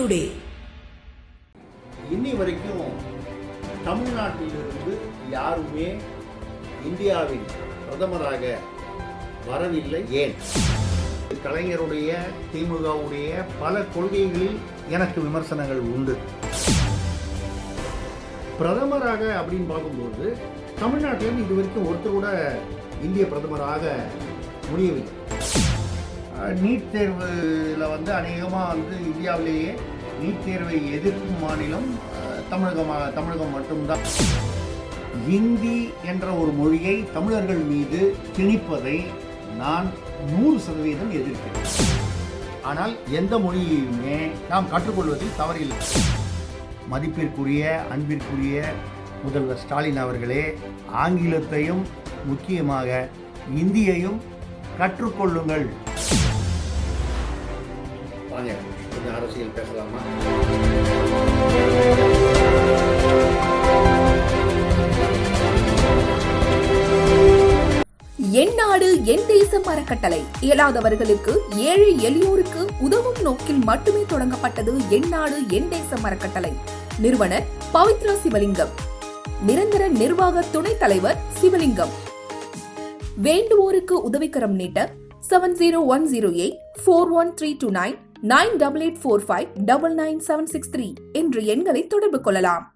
today இன்னி வரைக்கும் தமிழ்நாட்டிலிருந்து யாருமே இந்தியாவின் பிரதமராக வரவில்லை ஏன் கலைஞருடைய திமுகவுடைய பல கொள்கைகளில் எனக்கு விமர்சனங்கள் உண்டு பிரதமராக அப்படின்னு பார்க்கும்போது தமிழ்நாட்டில் இது வரைக்கும் ஒருத்தர் கூட இந்திய பிரதமராக முடியவில்லை அஹ் நீட் தேர்வில் வந்து அநேகமாக வந்து இந்தியாவிலேயே நீட் தேர்வை எதிர்க்கும் மாநிலம் அஹ், தமிழகமாக தமிழகம் மட்டும்தான் இந்தி என்ற ஒரு மொழியை தமிழர்கள் மீது திணிப்பதை நான் நூறு சதவீதம் எதிர்க்கிறேன் ஆனால் எந்த மொழியையுமே நாம் கற்றுக்கொள்வதில் தவறில்லை மதிப்பிற்குரிய அன்பிற்குரிய முதல்வர் ஸ்டாலின் அவர்களே ஆங்கிலத்தையும் முக்கியமாக இந்தியையும் கற்றுக்கொள்ளுங்கள் வாங்க கொஞ்சம் அரசியல் பேசலாமா என் நாடு என் தேசம் அறக்கட்டளை இயலாதவர்களுக்கு ஏழை எளியோருக்கு உதவும் நோக்கில் மட்டுமே தொடங்கப்பட்டது என் நாடு என் தேசம் அறக்கட்டளை நிறுவனர் பவித்ரா சிவலிங்கம் நிரந்தர நிர்வாக துணைத் தலைவர் சிவலிங்கம் வேண்டுவோருக்கு உதவிக்கரம் நீட்ட seven zero one zero eight four one three two nine nine double eight four five double nine seven six three என்ற எண்களை தொடர்பு கொள்ளலாம்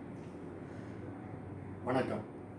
வணக்கம்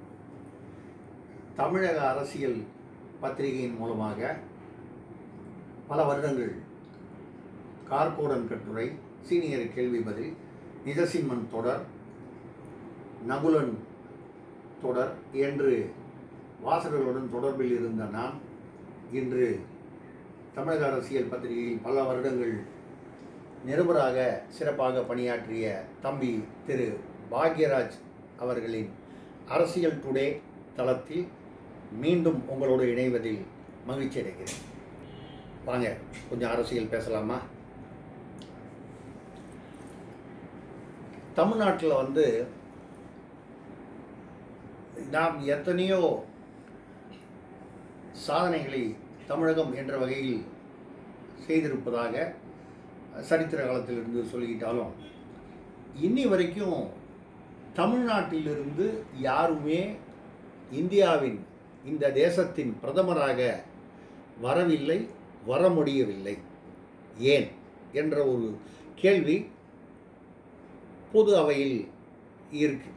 தமிழக அரசியல் பத்திரிகையின் மூலமாக பல வருடங்கள் கார்கோடன் கட்டுரை சீனியர் கேள்வி பதில் நிஜசிம்மன் தொடர் நகுலன் தொடர் என்று வாசகர்களுடன் தொடர்பில் இருந்த நான் இன்று தமிழக அரசியல் பத்திரிகையில் பல வருடங்கள் நிருபராக சிறப்பாக பணியாற்றிய தம்பி திரு பாக்யராஜ் அவர்களின் அரசியல் டுடே தளத்தில் மீண்டும் உங்களோடு இணைவதில் மகிழ்ச்சி அடைகிறேன் வாங்க கொஞ்சம் அரசியல் பேசலாமா தமிழ்நாட்டில் வந்து நாம் எத்தனையோ சாதனைகளை தமிழகம் என்ற வகையில் செய்திருப்பதாக சரித்திர காலத்திலிருந்து சொல்லிக்கிட்டாலும் இன்னி வரைக்கும் தமிழ்நாட்டிலிருந்து யாருமே இந்தியாவின் இந்த தேசத்தின் பிரதமராக வரவில்லை வர முடியவில்லை ஏன் என்ற ஒரு கேள்வி பொது அவையில் இருக்கு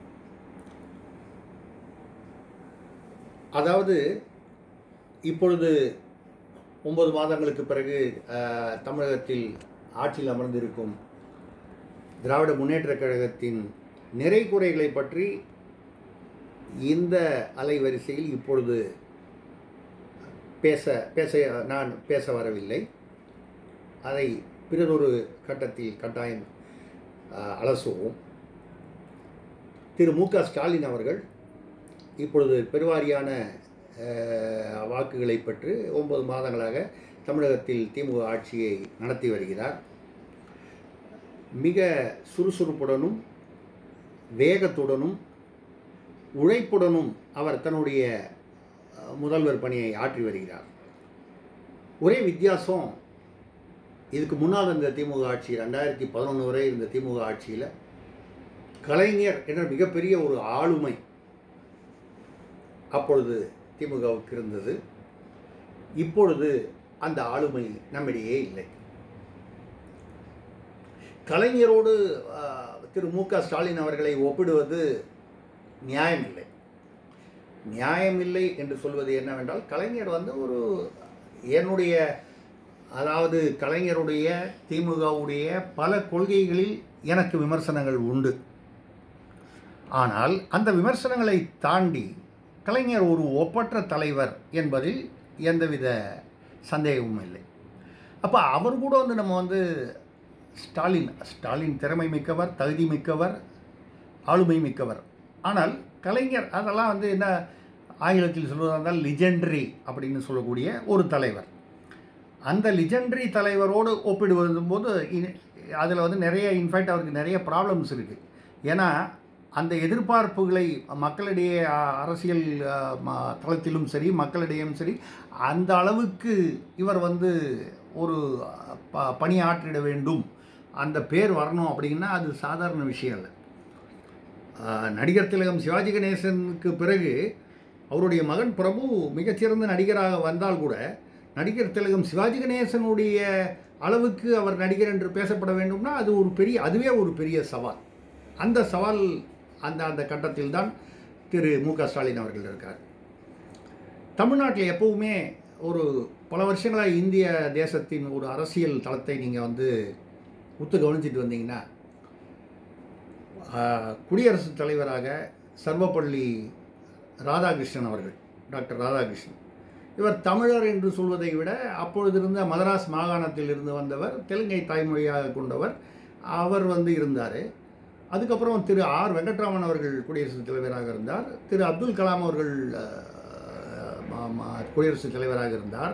அதாவது இப்பொழுது ஒன்பது மாதங்களுக்கு பிறகு அஹ், தமிழகத்தில் ஆட்சியில் அமர்ந்திருக்கும் திராவிட முன்னேற்றக் கழகத்தின் நிறை குறைகளை பற்றி இந்த அலைவரிசையில் இப்பொழுது பேச பேச நான் பேச வரவில்லை அதை பிறதொரு கட்டத்தில் கட்டாயம் அஹ், அலசுவோம் திரு மு க ஸ்டாலின் அவர்கள் இப்பொழுது பெருவாரியான அஹ், வாக்குகளை பெற்று ஒன்பது மாதங்களாக தமிழகத்தில் திமுக ஆட்சியை நடத்தி வருகிறார் மிக சுறுசுறுப்புடனும் வேகத்துடனும் உழைப்புடனும் அவர் தன்னுடைய அஹ், முதல்வர் பணியை ஆற்றி வருகிறார் ஒரே வித்தியாசம் இதுக்கு முன்னால் இருந்த திமுக ஆட்சி ரெண்டாயிரத்தி பதினொன்று வரை இருந்த திமுக ஆட்சியில் கலைஞர் என்ற மிகப்பெரிய ஒரு ஆளுமை அப்பொழுது திமுகவுக்கு இருந்தது இப்பொழுது அந்த ஆளுமை நம்மிடையே இல்லை கலைஞரோடு ஆஹ், திரு மு க ஸ்டாலின் அவர்களை ஒப்பிடுவது நியாயமில்லை நியாயமில்லை என்று சொல்வது என்னவென்றால் கலைஞர் வந்து ஒரு என்னுடைய அதாவது கலைஞருடைய திமுகவுடைய பல கொள்கைகளில் எனக்கு விமர்சனங்கள் உண்டு ஆனால் அந்த விமர்சனங்களை தாண்டி கலைஞர் ஒரு ஒப்பற்ற தலைவர் என்பதில் எந்தவித சந்தேகமும் இல்லை அப்போ அவர் கூட வந்து நம்ம வந்து ஸ்டாலின் ஸ்டாலின் திறமை மிக்கவர் தகுதி மிக்கவர் ஆளுமை மிக்கவர் ஆனால் கலைஞர் அதெல்லாம் வந்து என்ன ஆங்கிலத்தில் சொல்வதாக இருந்தால் லிஜெண்டரி அப்படின்னு சொல்லக்கூடிய ஒரு தலைவர் அந்த லிஜெண்டரி தலைவரோடு ஒப்பிடுவது போது அதில் வந்து நிறைய இன்ஃபேக்ட் அவருக்கு நிறைய ப்ராப்ளம்ஸ் இருக்குது ஏன்னா அந்த எதிர்பார்ப்புகளை மக்களிடையே அ, அரசியல் அ, ம- தளத்திலும் சரி மக்களிடையும் சரி அந்த அளவுக்கு இவர் வந்து ஒரு ப பணியாற்றிட வேண்டும் அந்த பேர் வரணும் அப்படின்னா அது சாதாரண விஷயம் இல்லை ஆஹ் நடிகர் திலகம் சிவாஜி கணேசனுக்கு பிறகு அவருடைய மகன் பிரபு மிகச்சிறந்த நடிகராக வந்தால் கூட நடிகர் திலகம் சிவாஜி கணேசனுடைய அளவுக்கு அவர் நடிகர் என்று பேசப்பட வேண்டும்னா அது ஒரு பெரிய அதுவே ஒரு பெரிய சவால் அந்த சவால் அந்த அந்த கட்டத்தில் தான் திரு மு க ஸ்டாலின் அவர்கள் இருக்கார் தமிழ்நாட்டில் எப்பவுமே ஒரு பல வருஷங்களாக இந்திய தேசத்தின் ஒரு அரசியல் தளத்தை நீங்கள் வந்து உத்து கவனிச்சிட்டு வந்தீங்கன்னா ஆஹ், குடியரசுத் தலைவராக சர்வப்பள்ளி ராதாகிருஷ்ணன் அவர்கள் டாக்டர் ராதாகிருஷ்ணன் இவர் தமிழர் என்று சொல்வதை விட அப்பொழுது இருந்த மதராஸ் மாகாணத்தில் இருந்து வந்தவர் தெலுங்கை தாய்மொழியாக கொண்டவர் அவர் வந்து இருந்தார் அதுக்கப்புறம் திரு ஆர் வெங்கட்ராமன் அவர்கள் குடியரசுத் தலைவராக இருந்தார் திரு அப்துல் கலாம் அவர்கள் அஹ், ம- ம- குடியரசுத் தலைவராக இருந்தார்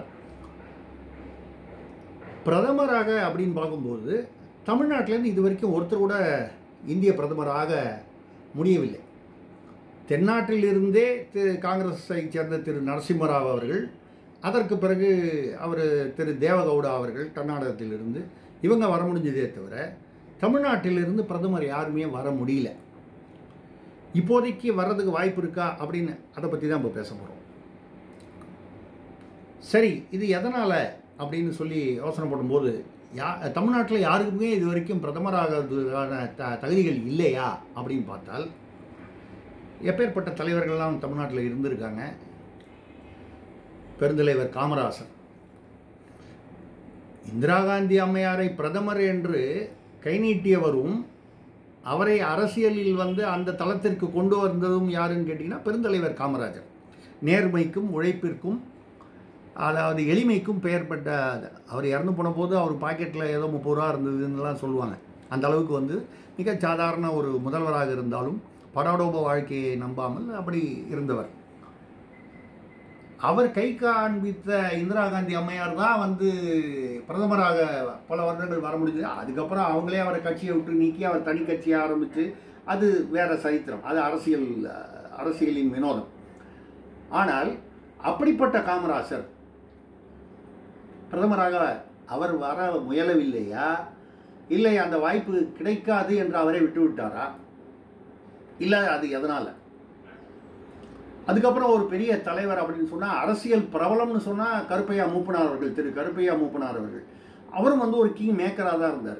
பிரதமராக அப்படின்னு பார்க்கும்போது தமிழ்நாட்டிலேருந்து இது வரைக்கும் ஒருத்தர் கூட இந்திய பிரதமராக முடியவில்லை தென்னாட்டிலிருந்தே திரு காங்கிரஸை சேர்ந்த திரு நரசிம்மராவ் அவர்கள் அதற்கு பிறகு அவர் திரு தேவகவுடா அவர்கள் கர்நாடகத்திலிருந்து இவங்க வர முடிஞ்சதே தவிர தமிழ்நாட்டிலிருந்து பிரதமர் யாருமே வர முடியல இப்போதைக்கு வர்றதுக்கு வாய்ப்பு இருக்கா அப்படின்னு அதை பற்றி தான் இப்போ பேச போகிறோம் சரி இது எதனால் அப்படின்னு சொல்லி யோசனை பண்ணும்போது யா தமிழ்நாட்டில் யாருக்குமே இது வரைக்கும் பிரதமராகிறதுக்கான த தகுதிகள் இல்லையா அப்படின்னு பார்த்தால் எப்பேற்பட்ட தலைவர்கள்லாம் தமிழ்நாட்டில் இருந்திருக்காங்க பெருந்தலைவர் காமராசர் இந்திரா காந்தி அம்மையாரை பிரதமர் என்று கை நீட்டியவரும் அவரை அரசியலில் வந்து அந்த தளத்திற்கு கொண்டு வந்ததும் யாருன்னு கேட்டிங்கன்னா பெருந்தலைவர் காமராஜர் நேர்மைக்கும் உழைப்பிற்கும் அதாவது எளிமைக்கும் பெயர் பெற்ற அவர் இறந்து போன போது அவர் பாக்கெட்டில் ஏதோ முப்பது ரூபா இருந்ததுன்னுலாம் சொல்லுவாங்க அந்த அளவுக்கு வந்து மிக சாதாரண ஒரு முதல்வராக இருந்தாலும் படாடோப வாழ்க்கையை நம்பாமல் அப்படி இருந்தவர் அவர் கை காண்பித்த இந்திரா காந்தி அம்மையார் தான் வந்து பிரதமராக பல வருடங்கள் வர முடிஞ்சது அதுக்கப்புறம் அவங்களே அவரை கட்சியை விட்டு நீக்கி அவர் தனி கட்சியை ஆரம்பித்து அது வேற சரித்திரம் அது அரசியல் அஹ், அரசியலின் வினோதம் ஆனால் அப்படிப்பட்ட காமராசர் பிரதமராக அவர் வர முயலவில்லையா இல்லை அந்த வாய்ப்பு கிடைக்காது என்று அவரே விட்டுவிட்டாரா இல்லை அது எதனால் அதுக்கப்புறம் ஒரு பெரிய தலைவர் அப்படின்னு சொன்னால் அரசியல் பிரபலம்னு சொன்னால் கருப்பையா மூப்பனார் அவர்கள் திரு கருப்பையா மூப்பனார் அவர்கள் அவரும் வந்து ஒரு கிங் மேக்கராக தான் இருந்தார்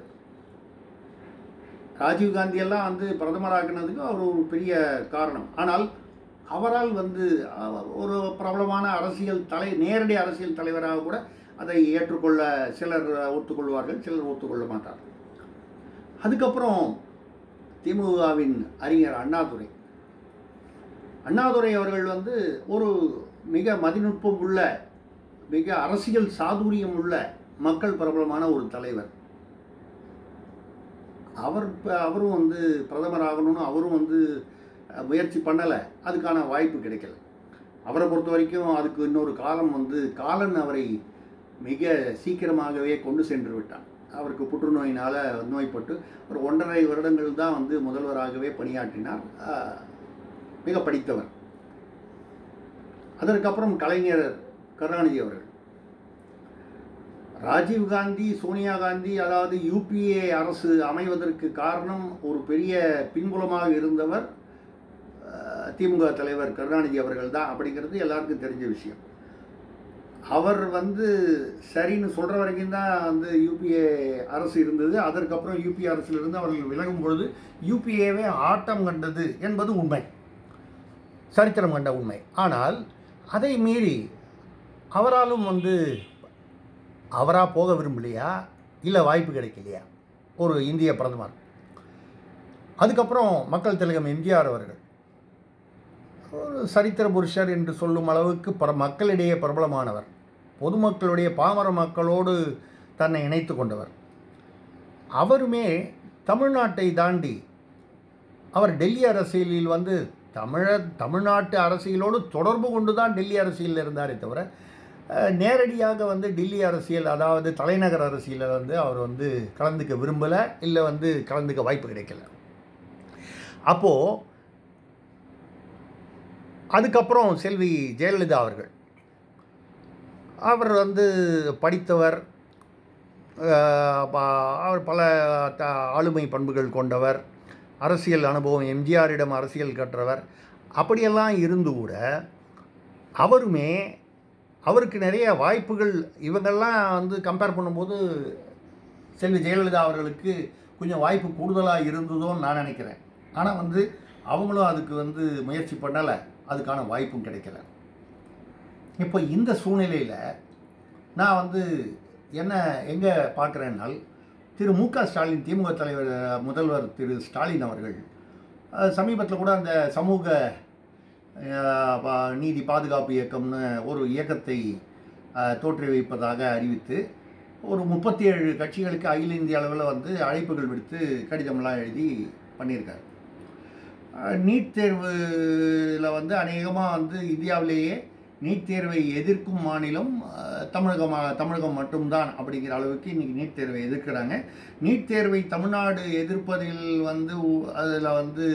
ராஜீவ் காந்தி எல்லாம் வந்து பிரதமராக்குனதுக்கு அவர் ஒரு பெரிய காரணம் ஆனால் அவரால் வந்து அஹ், ஒரு பிரபலமான அரசியல் தலை நேரடி அரசியல் தலைவராக கூட அதை ஏற்றுக்கொள்ள சிலர் ஒத்துக்கொள்வார்கள் சிலர் ஒத்துக்கொள்ள மாட்டார்கள் அதுக்கப்புறம் திமுகவின் அறிஞர் அண்ணாதுரை அண்ணாதுரை அவர்கள் வந்து ஒரு மிக மதிநுட்பம் உள்ள மிக அரசியல் சாதுரியம் உள்ள மக்கள் பிரபலமான ஒரு தலைவர் அவர் இப்ப- அவரும் வந்து பிரதமர் ஆகணும்னு அவரும் வந்து அஹ், முயற்சி பண்ணலை அதுக்கான வாய்ப்பு கிடைக்கல அவரை பொறுத்த வரைக்கும் அதுக்கு இன்னொரு காலம் வந்து காலன் அவரை மிக சீக்கிரமாகவே கொண்டு சென்று விட்டான் அவருக்கு புற்றுநோயினால் நோய்பட்டு ஒரு ஒன்றரை வருடங்கள் தான் வந்து முதல்வராகவே பணியாற்றினார் அஹ், மிக படித்தவர் அதற்கப்புறம் கலைஞர் கருணாநிதி அவர்கள் ராஜீவ் காந்தி சோனியா காந்தி அதாவது யூபிஏ அரசு அமைவதற்கு காரணம் ஒரு பெரிய பின்புலமாக இருந்தவர் அஹ், திமுக தலைவர் கருணாநிதி அவர்கள் தான் அப்படிங்கிறது எல்லாருக்கும் தெரிஞ்ச விஷயம் அவர் வந்து சரின்னு சொல்கிற வரைக்கும் தான் வந்து யூபிஏ அரசு இருந்தது அதற்கப்புறம் யூபிஏ அரசிலிருந்து அவர்கள் விலகும் பொழுது யூபிஏவே ஆட்டம் கண்டது என்பது உண்மை சரித்திரம் கண்ட உண்மை ஆனால் அதை மீறி அவராலும் வந்து அவராக போக விரும்பலையா இல்லை வாய்ப்பு கிடைக்கலையா ஒரு இந்திய பிரதமர் அதுக்கப்புறம் மக்கள் திலகம் எம்ஜிஆர் அவர்கள் ஒரு சரித்திர புருஷர் என்று சொல்லும் அளவுக்கு பர மக்களிடையே பிரபலமானவர் பொதுமக்களுடைய பாமர மக்களோடு தன்னை இணைத்து கொண்டவர் அவருமே தமிழ்நாட்டை தாண்டி அவர் டெல்லி அரசியலில் வந்து தமிழ தமிழ்நாட்டு அரசியலோடு தொடர்பு கொண்டு தான் டெல்லி அரசியலில் இருந்தாரே தவிர அஹ், நேரடியாக வந்து டெல்லி அரசியல் அதாவது தலைநகர் அரசியலில் வந்து அவர் வந்து கலந்துக்க விரும்பலை இல்லை வந்து கலந்துக்க வாய்ப்பு கிடைக்கல அப்போது அதுக்கப்புறம் செல்வி ஜெயலலிதா அவர்கள் அவர் வந்து படித்தவர் அஹ், ப- அவர் பல த ஆளுமை பண்புகள் கொண்டவர் அரசியல் அனுபவம் எம்ஜிஆரிடம் அரசியல் கற்றவர் அப்படியெல்லாம் இருந்து கூட அவருமே அவருக்கு நிறைய வாய்ப்புகள் இவங்கெல்லாம் வந்து கம்பேர் பண்ணும்போது செல்வி ஜெயலலிதா அவர்களுக்கு கொஞ்சம் வாய்ப்பு கூடுதலாக இருந்ததோன்னு நான் நினைக்கிறேன் ஆனால் வந்து அவங்களும் அதுக்கு வந்து முயற்சி பண்ணலை அதுக்கான வாய்ப்பும் கிடைக்கல இப்போ இந்த சூழ்நிலையில் நான் வந்து என்ன எங்கே பார்க்குறேன்னால் திரு மு க ஸ்டாலின் திமுக தலைவர் முதல்வர் திரு ஸ்டாலின் அவர்கள் சமீபத்தில் கூட அந்த சமூக அஹ், பா- நீதி பாதுகாப்பு இயக்கம்னு ஒரு இயக்கத்தை அஹ், தோற்றி வைப்பதாக அறிவித்து ஒரு முப்பத்தி ஏழு கட்சிகளுக்கு அகில இந்திய அளவில் வந்து அழைப்புகள் விடுத்து கடிதம்லாம் எழுதி பண்ணியிருக்காரு அஹ், நீட் தேர்வில் வந்து அநேகமாக வந்து இந்தியாவிலேயே நீட் தேர்வை எதிர்க்கும் மாநிலம் அஹ், தமிழகமா தமிழகம் மட்டும்தான் அப்படிங்கிற அளவுக்கு இன்றைக்கி நீட் தேர்வை எதிர்க்கிறாங்க நீட் தேர்வை தமிழ்நாடு எதிர்ப்பதில் வந்து அதில் வந்து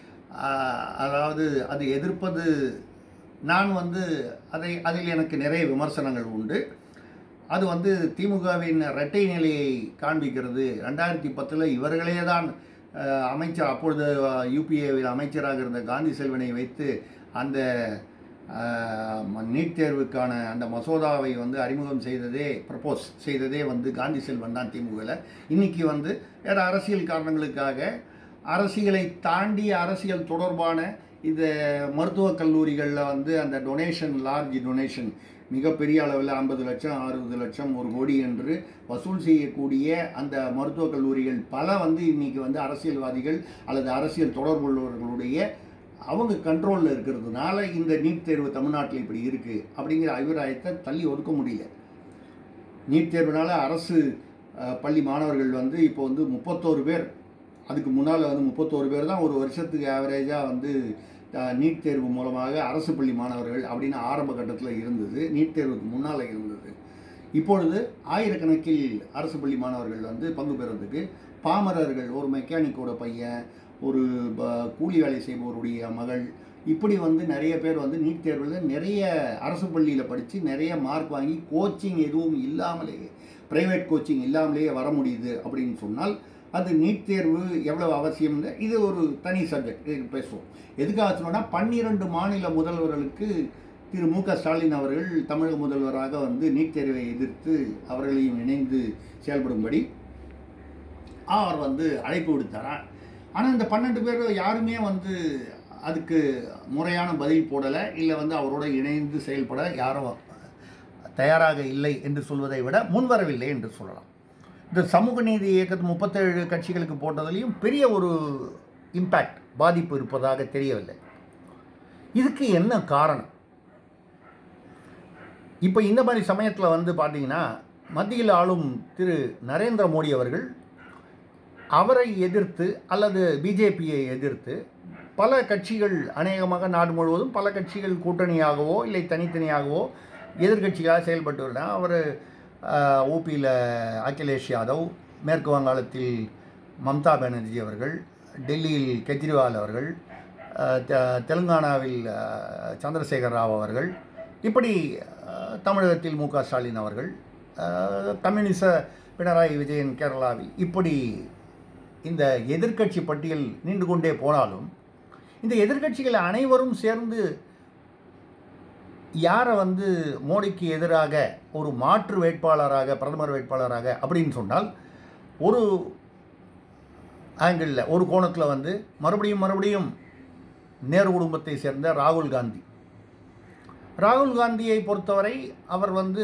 அஹ், அதாவது அது எதிர்ப்பது நான் வந்து அதை அதில் எனக்கு நிறைய விமர்சனங்கள் உண்டு அது வந்து திமுகவின் இரட்டை நிலையை காண்பிக்கிறது ரெண்டாயிரத்தி பத்தில் இவர்களே தான் அஹ், அமைச்சர் அப்பொழுது யூபிஏவில் அமைச்சராக இருந்த காந்தி செல்வனை வைத்து அந்த அஹ், ம- நீட் தேர்வுக்கான அந்த மசோதாவை வந்து அறிமுகம் செய்ததே ப்ரப்போஸ் செய்ததே வந்து காந்தி செல்வன் தான் திமுகவில் இன்னைக்கு வந்து வேறு அரசியல் காரணங்களுக்காக அரசியலை தாண்டி அரசியல் தொடர்பான இந்த மருத்துவக் கல்லூரிகளில் வந்து அந்த டொனேஷன் லார்ஜ் டொனேஷன் மிகப்பெரிய அளவில் ஐம்பது லட்சம் அறுபது லட்சம் ஒரு கோடி என்று வசூல் செய்யக்கூடிய அந்த மருத்துவக் கல்லூரிகள் பல வந்து இன்னைக்கு வந்து அரசியல்வாதிகள் அல்லது அரசியல் தொடர்புள்ளவர்களுடைய அவங்க கண்ட்ரோலில் இருக்கிறதுனால இந்த நீட் தேர்வு தமிழ்நாட்டில் இப்படி இருக்குது அப்படிங்கிற அபிப்பிராயத்தை தள்ளி ஒதுக்க முடியல நீட் தேர்வுனால அரசு அஹ், பள்ளி மாணவர்கள் வந்து இப்போ வந்து முப்பத்தோரு பேர் அதுக்கு முன்னால் வந்து முப்பத்தோரு பேர் தான் ஒரு வருஷத்துக்கு ஆவரேஜாக வந்து அஹ், நீட் தேர்வு மூலமாக அரசு பள்ளி மாணவர்கள் அப்படின்னு ஆரம்ப கட்டத்தில் இருந்தது நீட் தேர்வுக்கு முன்னால் இருந்தது இப்பொழுது ஆயிரக்கணக்கில் அரசு பள்ளி மாணவர்கள் வந்து பங்கு பெறுறதுக்கு பாமரர்கள் ஒரு மெக்கானிக்கோட பையன் ஒரு ப- கூலி வேலை செய்பவருடைய மகள் இப்படி வந்து நிறைய பேர் வந்து நீட் தேர்வில் நிறைய அரசு பள்ளியில் படித்து நிறைய மார்க் வாங்கி கோச்சிங் எதுவும் இல்லாமலேயே ப்ரைவேட் கோச்சிங் இல்லாமலேயே வர முடியுது அப்படின்னு சொன்னால் அது நீட் தேர்வு எவ்வளவு அவசியம்னு இது ஒரு தனி சப்ஜெக்ட் இது பேசுவோம் எதுக்காக சொன்னோன்னா பன்னிரண்டு மாநில முதல்வர்களுக்கு திரு மு க ஸ்டாலின் அவர்கள் தமிழக முதல்வராக வந்து நீட் தேர்வை எதிர்த்து அவர்களையும் இணைந்து செயல்படும்படி அவர் வந்து அழைப்பு விடுத்தாராம் ஆனால் இந்த பன்னெண்டு பேர் யாருமே வந்து அதுக்கு முறையான பதில் போடலை இல்லை வந்து அவரோட இணைந்து செயல்பட யாரும் தயாராக இல்லை என்று சொல்வதை விட முன்வரவில்லை என்று சொல்லலாம் இந்த சமூக நீதி இயக்கத்து முப்பத்தேழு கட்சிகளுக்கு போட்டதுலேயும் பெரிய ஒரு இம்பேக்ட் பாதிப்பு இருப்பதாக தெரியவில்லை இதுக்கு என்ன காரணம் இப்போ இந்த மாதிரி சமயத்தில் வந்து பார்த்தீங்கன்னா மத்தியில் ஆளும் திரு நரேந்திர மோடி அவர்கள் அவரை எதிர்த்து அல்லது பிஜேபியை எதிர்த்து பல கட்சிகள் அநேகமாக நாடு முழுவதும் பல கட்சிகள் கூட்டணியாகவோ இல்லை தனித்தனியாகவோ எதிர்க்கட்சிகளாக செயல்பட்டு வருகிறாங்க அவர் ஊபியில் அகிலேஷ் யாதவ் மேற்கு வங்காளத்தில் மம்தா பானர்ஜி அவர்கள் டெல்லியில் கெஜ்ரிவால் அவர்கள் அஹ், தெ- தெலுங்கானாவில் அஹ், சந்திரசேகர் ராவ் அவர்கள் இப்படி அஹ், தமிழகத்தில் மு க ஸ்டாலின் அவர்கள் அஹ், கம்யூனிச பினராயி விஜயன் கேரளாவில் இப்படி இந்த எதிர்க்கட்சி பட்டியல் நீண்டு கொண்டே போனாலும் இந்த எதிர்க்கட்சிகள் அனைவரும் சேர்ந்து யாரை வந்து மோடிக்கு எதிராக ஒரு மாற்று வேட்பாளராக பிரதமர் வேட்பாளராக அப்படின்னு சொன்னால் ஒரு ஆங்கிளில் ஒரு கோணத்தில் வந்து மறுபடியும் மறுபடியும் நேரு குடும்பத்தை சேர்ந்த ராகுல் காந்தி ராகுல் காந்தியை பொறுத்தவரை அவர் வந்து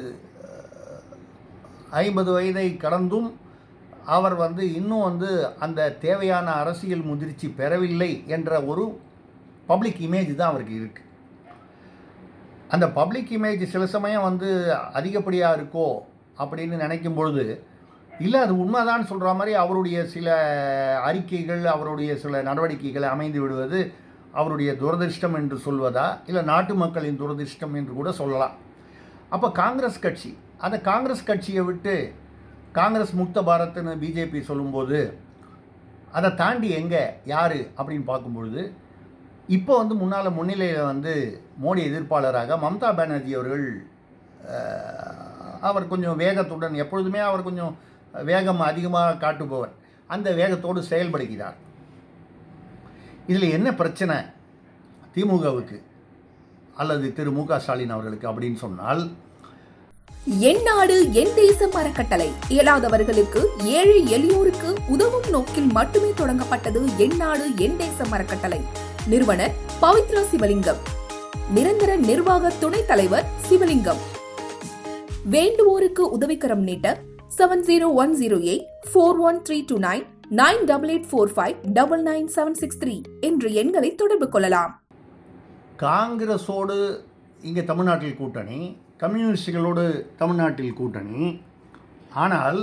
ஐம்பது வயதை கடந்தும் அவர் வந்து இன்னும் வந்து அந்த தேவையான அரசியல் முதிர்ச்சி பெறவில்லை என்ற ஒரு பப்ளிக் இமேஜ் தான் அவருக்கு இருக்குது அந்த பப்ளிக் இமேஜ் சில சமயம் வந்து அதிகப்படியாக இருக்கோ அப்படின்னு நினைக்கும் பொழுது இல்லை அது உண்மைதான் சொல்கிற மாதிரி அவருடைய சில அறிக்கைகள் அவருடைய சில நடவடிக்கைகள் அமைந்து விடுவது அவருடைய துரதிர்ஷ்டம் என்று சொல்வதா இல்லை நாட்டு மக்களின் துரதிர்ஷ்டம் என்று கூட சொல்லலாம் அப்போ காங்கிரஸ் கட்சி அந்த காங்கிரஸ் கட்சியை விட்டு காங்கிரஸ் முக்த பாரத்னு பிஜேபி சொல்லும்போது அதை தாண்டி எங்கே யார் அப்படின்னு பார்க்கும்பொழுது இப்போ வந்து முன்னால் முன்னிலையில் வந்து மோடி எதிர்ப்பாளராக மம்தா பானர்ஜி அவர்கள் அஹ், அவர் கொஞ்சம் வேகத்துடன் எப்பொழுதுமே அவர் கொஞ்சம் வேகம் அதிகமாக காட்டுபவர் அந்த வேகத்தோடு செயல்படுகிறார் இதில் என்ன பிரச்சனை திமுகவுக்கு அல்லது திரு மு க ஸ்டாலின் அவர்களுக்கு அப்படின்னு சொன்னால் என் நாடு என் தேசம் அறக்கட்டளை இயலாதவர்களுக்கு ஏழை எளியோருக்கு உதவும் நோக்கில் மட்டுமே தொடங்கப்பட்டது என் நாடு என் தேசம் அறக்கட்டளை நிறுவனர் பவித்ரா சிவலிங்கம் நிரந்தர நிர்வாக துணைத் தலைவர் சிவலிங்கம் வேண்டுவோருக்கு உதவிக்கரம் நீட்ட seven zero one zero eight four one three two nine nine double eight four five double nine seven six three என்ற எண்களை தொடர்பு கொள்ளலாம் காங்கிரஸோடு இங்கே தமிழ்நாட்டில் கூட்டணி கம்யூனிஸ்டுகளோடு தமிழ்நாட்டில் கூட்டணி ஆனால்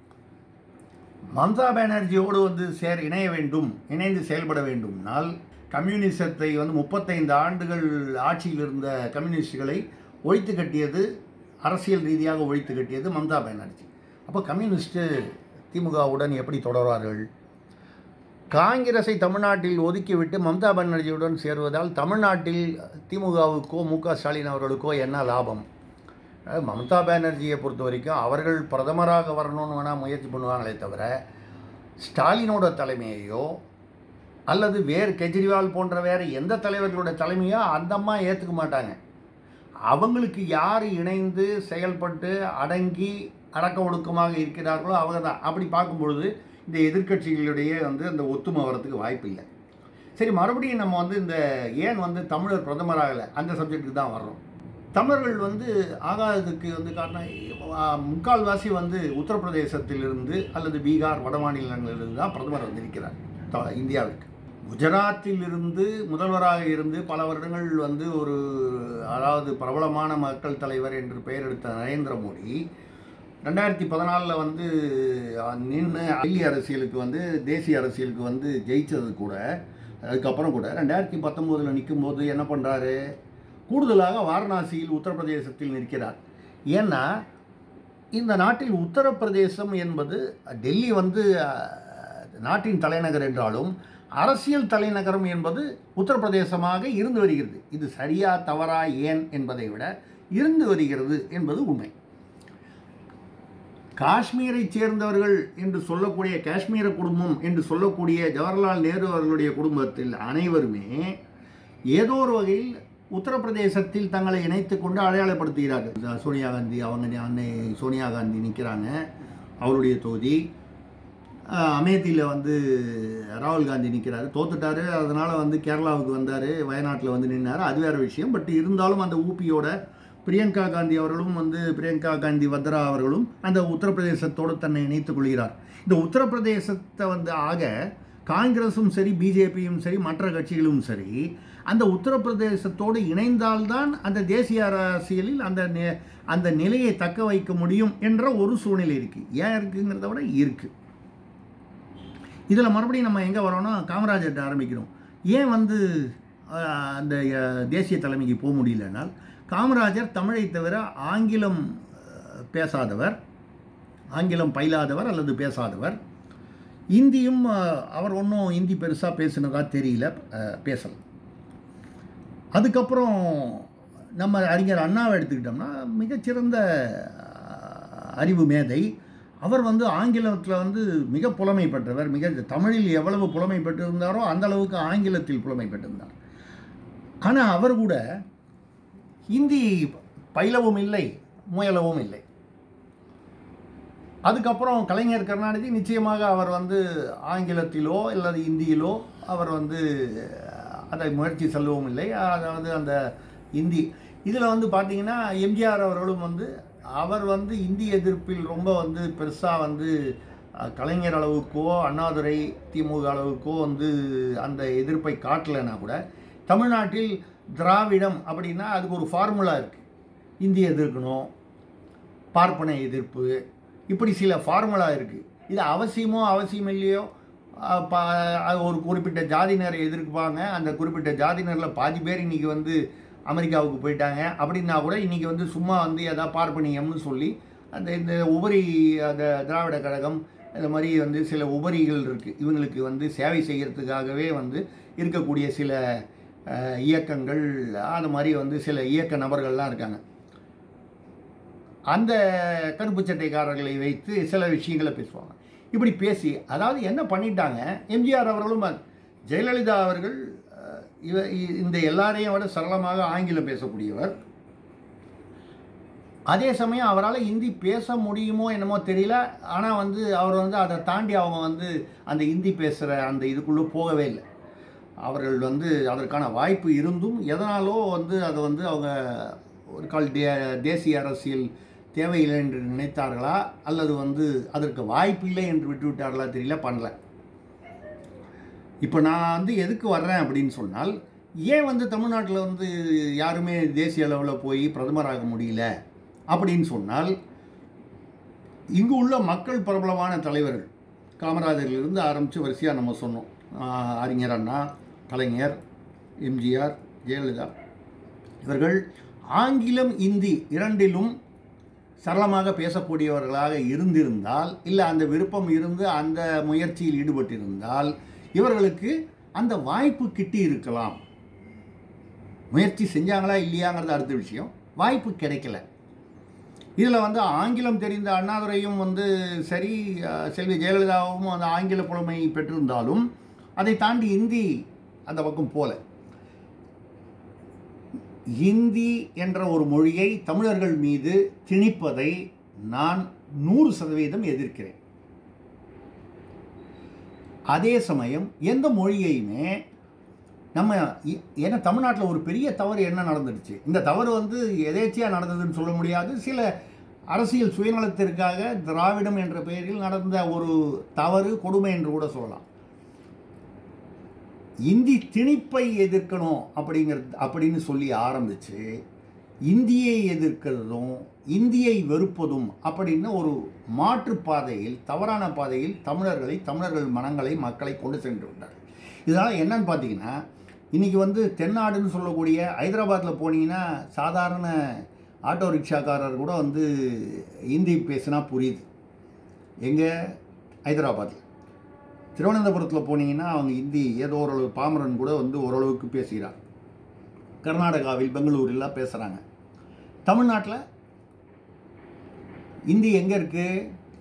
மம்தா பானர்ஜியோடு வந்து சேர் இணைய வேண்டும் இணைந்து செயல்பட வேண்டும்னால் கம்யூனிசத்தை வந்து முப்பத்தைந்து ஆண்டுகள் ஆட்சியில் இருந்த கம்யூனிஸ்டுகளை ஒழித்து கட்டியது அரசியல் ரீதியாக ஒழித்து கட்டியது மம்தா பானர்ஜி அப்போ கம்யூனிஸ்ட்டு திமுகவுடன் எப்படி தொடர்வார்கள் காங்கிரஸை தமிழ்நாட்டில் ஒதுக்கிவிட்டு மம்தா பானர்ஜியுடன் சேருவதால் தமிழ்நாட்டில் திமுகவுக்கோ மு க ஸ்டாலின் அவர்களுக்கோ என்ன லாபம் அஹ் மம்தா பானர்ஜியை பொறுத்த வரைக்கும் அவர்கள் பிரதமராக வரணும்னு வேணால் முயற்சி பண்ணுவாங்களே தவிர ஸ்டாலினோட தலைமையையோ அல்லது வேறு கெஜ்ரிவால் போன்ற வேறு எந்த தலைவர்களோட தலைமையோ அந்த அம்மா ஏற்றுக்க மாட்டாங்க அவங்களுக்கு யார் இணைந்து செயல்பட்டு அடங்கி அடக்க ஒடுக்கமாக இருக்கிறார்களோ அவங்க தான் அப்படி பார்க்கும் பொழுது இந்த எதிர்க்கட்சிகளுடைய வந்து அந்த ஒத்துமை வரத்துக்கு வாய்ப்பு இல்லை சரி மறுபடியும் நம்ம வந்து இந்த ஏன் வந்து தமிழர் பிரதமராகலை அந்த சப்ஜெக்ட்டுக்கு தான் வர்றோம் தமிழர்கள் வந்து ஆகாததுக்கு வந்து காரணம் ஆ, முக்கால்வாசி வந்து உத்தரப்பிரதேசத்திலிருந்து அல்லது பீகார் வட மாநிலங்களிலிருந்து தான் பிரதமர் வந்திருக்கிறார் த- இந்தியாவிற்கு குஜராத்திலிருந்து முதல்வராக இருந்து பல வருடங்கள் வந்து ஒரு அதாவது பிரபலமான மக்கள் தலைவர் என்று பெயர் எடுத்த நரேந்திர மோடி ரெண்டாயிரத்தி பதினாலில் வந்து நின்று டெல்லி அரசியலுக்கு வந்து தேசிய அரசியலுக்கு வந்து ஜெயிச்சது கூட அதுக்கப்புறம் கூட ரெண்டாயிரத்தி பத்தொம்போதில் நிற்கும்போது என்ன பண்ணுறாரு கூடுதலாக வாரணாசியில் உத்தரப்பிரதேசத்தில் நிற்கிறார் ஏன்னா இந்த நாட்டில் உத்தரப்பிரதேசம் என்பது டெல்லி வந்து அஹ், நாட்டின் தலைநகர் என்றாலும் அரசியல் தலைநகரம் என்பது உத்தரப்பிரதேசமாக இருந்து வருகிறது இது சரியா தவறா ஏன் என்பதை விட இருந்து வருகிறது என்பது உண்மை காஷ்மீரை சேர்ந்தவர்கள் என்று சொல்லக்கூடிய காஷ்மீர குடும்பம் என்று சொல்லக்கூடிய ஜவஹர்லால் நேரு அவர்களுடைய குடும்பத்தில் அனைவருமே ஏதோ ஒரு வகையில் உத்தரப்பிரதேசத்தில் தங்களை இணைத்துக் கொண்டு அடையாளப்படுத்துகிறார்கள் இந்த சோனியா காந்தி அவங்க அன்னை சோனியா காந்தி நிற்கிறாங்க அவருடைய தொகுதி அஹ், அமேத்தியில் வந்து ராகுல் காந்தி நிற்கிறாரு தோத்துட்டாரு அதனால் வந்து கேரளாவுக்கு வந்தார் வயநாட்டில் வந்து நின்னார் அது வேறு விஷயம் பட் இருந்தாலும் அந்த ஊபியோட பிரியங்கா காந்தி அவர்களும் வந்து பிரியங்கா காந்தி வத்ரா அவர்களும் அந்த உத்தரப்பிரதேசத்தோடு தன்னை இணைத்துக் கொள்கிறார் இந்த உத்தரப்பிரதேசத்தை வந்து ஆக காங்கிரஸும் சரி பிஜேபியும் சரி மற்ற கட்சிகளும் சரி அந்த உத்தரப்பிரதேசத்தோடு இணைந்தால்தான் அந்த தேசிய அரசியலில் அந்த நி- அந்த நிலையை தக்க வைக்க முடியும் என்ற ஒரு சூழ்நிலை இருக்குது ஏன் இருக்குங்கிறத விட இருக்குது இதில் மறுபடியும் நம்ம எங்கே வரோம்னா காமராஜர்கிட்ட ஆரம்பிக்கிறோம் ஏன் வந்து அஹ், அந்த அஹ், தேசிய தலைமைக்கு போக முடியலனால் காமராஜர் தமிழை தவிர ஆங்கிலம் அஹ், பேசாதவர் ஆங்கிலம் பயிலாதவர் அல்லது பேசாதவர் இந்தியும் அஹ், அவர் ஒன்றும் இந்தி பெருசாக பேசுனதா தெரியல அஹ், பேசல அதுக்கப்புறம் நம்ம அறிஞர் அண்ணாவை எடுத்துக்கிட்டோம்னா மிகச்சிறந்த அஹ், அறிவு மேதை அவர் வந்து ஆங்கிலத்தில் வந்து மிக புலமை பெற்றவர் மிக தமிழில் எவ்வளவு புலமை பெற்றிருந்தாரோ அந்த அளவுக்கு ஆங்கிலத்தில் புலமை பெற்றிருந்தார் ஆனால் அவர் கூட ஹிந்தி பயிலவும் இல்லை முயலவும் இல்லை அதுக்கப்புறம் கலைஞர் கருணாநிதி நிச்சயமாக அவர் வந்து ஆங்கிலத்திலோ அல்லது இந்தியிலோ அவர் வந்து அதை முயற்சி செல்லவும் இல்லை அதாவது அந்த இந்தி இதில் வந்து பார்த்தீங்கன்னா எம்ஜிஆர் அவர்களும் வந்து அவர் வந்து இந்தி எதிர்ப்பில் ரொம்ப வந்து பெருசாக வந்து அஹ், கலைஞர் அளவுக்கோ அண்ணாதுரை திமுக அளவுக்கோ வந்து அந்த எதிர்ப்பை காட்டலைன்னா கூட தமிழ்நாட்டில் திராவிடம் அப்படின்னா அதுக்கு ஒரு ஃபார்முலா இருக்குது இந்தி எதிர்க்கணும் பார்ப்பன எதிர்ப்பு இப்படி சில ஃபார்முலா இருக்குது இது அவசியமோ அவசியம் இல்லையோ அஹ், ப- அது ஒரு குறிப்பிட்ட ஜாதியினரை எதிர்ப்பாங்க அந்த குறிப்பிட்ட ஜாதியினரில் பாதி பேர் இன்றைக்கி வந்து அமெரிக்காவுக்கு போயிட்டாங்க அப்படின்னா கூட இன்றைக்கி வந்து சும்மா வந்து எதாவது பார்ப்பனியம்னு சொல்லி அந்த இந்த உபரி அந்த திராவிட கழகம் இந்த மாதிரி வந்து சில உபரிகள் இருக்குது இவங்களுக்கு வந்து சேவை செய்கிறதுக்காகவே வந்து இருக்கக்கூடிய சில அஹ், இயக்கங்கள் அது மாதிரி வந்து சில இயக்க நபர்கள்லாம் இருக்காங்க அந்த கருப்பு சட்டைக்காரர்களை வைத்து சில விஷயங்களை பேசுவாங்க இப்படி பேசி அதாவது என்ன பண்ணிட்டாங்க எம்ஜிஆர் அவர்களும் அது- ஜெயலலிதா அவர்கள் அஹ், இவ இ- இந்த எல்லாரையும் விட சரளமாக ஆங்கிலம் பேசக்கூடியவர் அதே சமயம் அவரால் ஹிந்தி பேச முடியுமோ என்னமோ தெரியல ஆனால் வந்து அவர் வந்து அதை தாண்டி அவங்க வந்து அந்த ஹிந்தி பேசுகிற அந்த இதுக்குள்ளே போகவே இல்லை அவர்கள் வந்து அதற்கான வாய்ப்பு இருந்தும் எதனாலோ வந்து அதை வந்து அவங்க ஒரு கால் தே தேசிய அரசியல் தேவையில்லை என்று நினைத்தார்களா அல்லது வந்து அதற்கு வாய்ப்பு இல்லை என்று விட்டுவிட்டார்களா தெரியல பண்ணல இப்போ நான் வந்து எதுக்கு வர்றேன் அப்படின்னு சொன்னால் ஏன் வந்து தமிழ்நாட்டில் வந்து யாருமே தேசிய அளவில் போய் பிரதமராக முடியல அப்படின்னு சொன்னால் இங்கு உள்ள மக்கள் பிரபலமான தலைவர்கள் காமராஜரிலிருந்து ஆரம்பித்து வரிசையாக நம்ம சொன்னோம் ஆஹ் அறிஞர் அண்ணா கலைஞர் எம்ஜிஆர் ஜெயலலிதா இவர்கள் ஆங்கிலம் இந்தி இரண்டிலும் சரளமாக பேசக்கூடியவர்களாக இருந்திருந்தால் இல்லை அந்த விருப்பம் இருந்து அந்த முயற்சியில் ஈடுபட்டிருந்தால் இவர்களுக்கு அந்த வாய்ப்பு கிட்டி இருக்கலாம் முயற்சி செஞ்சாங்களா இல்லையாங்கிறது அடுத்த விஷயம் வாய்ப்பு கிடைக்கல இதில் வந்து ஆங்கிலம் தெரிந்த அண்ணாதுரையும் வந்து சரி அஹ், செல்வி ஜெயலலிதாவும் அந்த ஆங்கில புலமை பெற்றிருந்தாலும் அதை தாண்டி இந்தி அந்த பக்கம் போல இந்தி என்ற ஒரு மொழியை தமிழர்கள் மீது திணிப்பதை நான் நூறு சதவீதம் எதிர்க்கிறேன் அதே சமயம் எந்த மொழியையுமே நம்ம இ- ஏன்னா தமிழ்நாட்டில் ஒரு பெரிய தவறு என்ன நடந்துடுச்சு இந்த தவறு வந்து எதேச்சியாக நடந்ததுன்னு சொல்ல முடியாது சில அரசியல் சுயநலத்திற்காக திராவிடம் என்ற பெயரில் நடந்த ஒரு தவறு கொடுமை என்று கூட சொல்லலாம் இந்தி திணிப்பை எதிர்க்கணும் அப்படிங்கிறது அப்படின்னு சொல்லி ஆரம்பித்து இந்தியை எதிர்க்கிறதும் இந்தியை வெறுப்பதும் அப்படின்னு ஒரு மாற்று பாதையில் தவறான பாதையில் தமிழர்களை தமிழர்கள் மனங்களை மக்களை கொண்டு சென்று விட்டார்கள் இதனால் என்னன்னு பார்த்தீங்கன்னா இன்றைக்கி வந்து தென்னாடுன்னு சொல்லக்கூடிய ஹைதராபாத்தில் போனீங்கன்னா சாதாரண ஆட்டோ ரிக்ஷாக்காரர் கூட வந்து ஹிந்தி பேசினா புரியுது எங்கே ஹைதராபாத்தில் திருவனந்தபுரத்தில் போனீங்கன்னா அவங்க ஹிந்தி ஏதோ ஓரளவு பாமரன் கூட வந்து ஓரளவுக்கு பேசுகிறார் கர்நாடகாவில் பெங்களூரில் பேசுகிறாங்க தமிழ்நாட்டில் இந்தி எங்கே இருக்குது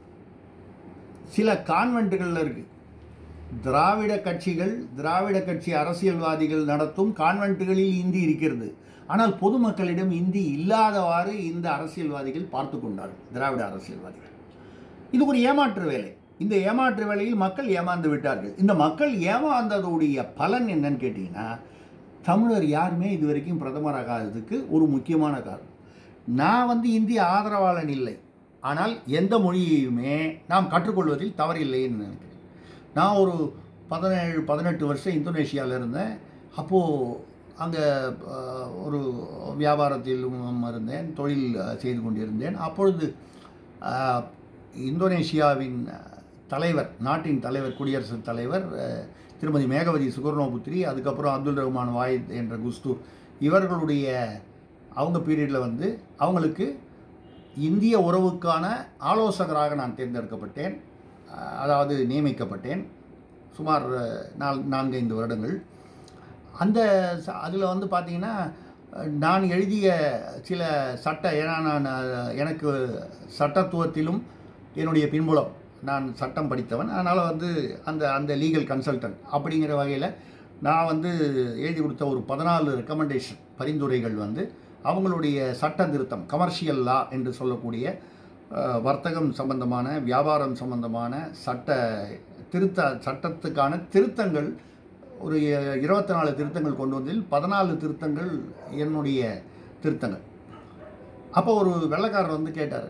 சில கான்வென்ட்டுகளில் இருக்குது திராவிட கட்சிகள் திராவிட கட்சி அரசியல்வாதிகள் நடத்தும் கான்வென்ட்டுகளில் இந்தி இருக்கிறது ஆனால் பொதுமக்களிடம் இந்தி இல்லாதவாறு இந்த அரசியல்வாதிகள் பார்த்து கொண்டார்கள் திராவிட அரசியல்வாதிகள் இது ஒரு ஏமாற்று வேலை இந்த ஏமாற்று வேலையில் மக்கள் ஏமாந்து விட்டார்கள் இந்த மக்கள் ஏமாந்ததுடைய பலன் என்னன்னு கேட்டிங்கன்னா தமிழர் யாருமே இது வரைக்கும் பிரதமராகாததுக்கு ஒரு முக்கியமான காரணம் நான் வந்து இந்திய ஆதரவாளன் இல்லை ஆனால் எந்த மொழியையுமே நாம் கற்றுக்கொள்வதில் தவறில்லைன்னு நினைக்கிறேன் நான் ஒரு பதினேழு பதினெட்டு வருஷம் இந்தோனேஷியாவில் இருந்தேன் அப்போது அங்கே ஒரு வியாபாரத்திலும் இருந்தேன் தொழில் அஹ், செய்து கொண்டிருந்தேன் அப்பொழுது அஹ், இந்தோனேஷியாவின் தலைவர் நாட்டின் தலைவர் குடியரசுத் தலைவர் அஹ், திருமதி மேகவதி சுகர்ணோபுத்ரி அதுக்கப்புறம் அப்துல் ரஹ்மான் வாயித் என்ற குஸ்தூர் இவர்களுடைய அவங்க பீரியடில் வந்து அவங்களுக்கு இந்திய உறவுக்கான ஆலோசகராக நான் தேர்ந்தெடுக்கப்பட்டேன் அஹ், அதாவது நியமிக்கப்பட்டேன் சுமார் அஹ், நால் நான்கைந்து வருடங்கள் அந்த அதில் வந்து பார்த்தீங்கன்னா அஹ், நான் எழுதிய சில சட்ட ஏன்னா நான் அஹ், எனக்கு சட்டத்துவத்திலும் என்னுடைய பின்புலம் நான் சட்டம் படித்தவன் அதனால் வந்து அந்த அந்த லீகல் கன்சல்டன்ட் அப்படிங்கிற வகையில் நான் வந்து எழுதி கொடுத்த ஒரு பதினாலு ரெக்கமெண்டேஷன் பரிந்துரைகள் வந்து அவங்களுடைய சட்ட திருத்தம் கமர்ஷியல் லா என்று சொல்லக்கூடிய அஹ், வர்த்தகம் சம்பந்தமான வியாபாரம் சம்பந்தமான சட்ட திருத்த சட்டத்துக்கான திருத்தங்கள் ஒரு இருபத்தி நாலு திருத்தங்கள் கொண்டு வந்ததில் பதினாலு திருத்தங்கள் என்னுடைய திருத்தங்கள் அப்போ ஒரு வெள்ளைக்காரர் வந்து கேட்டார்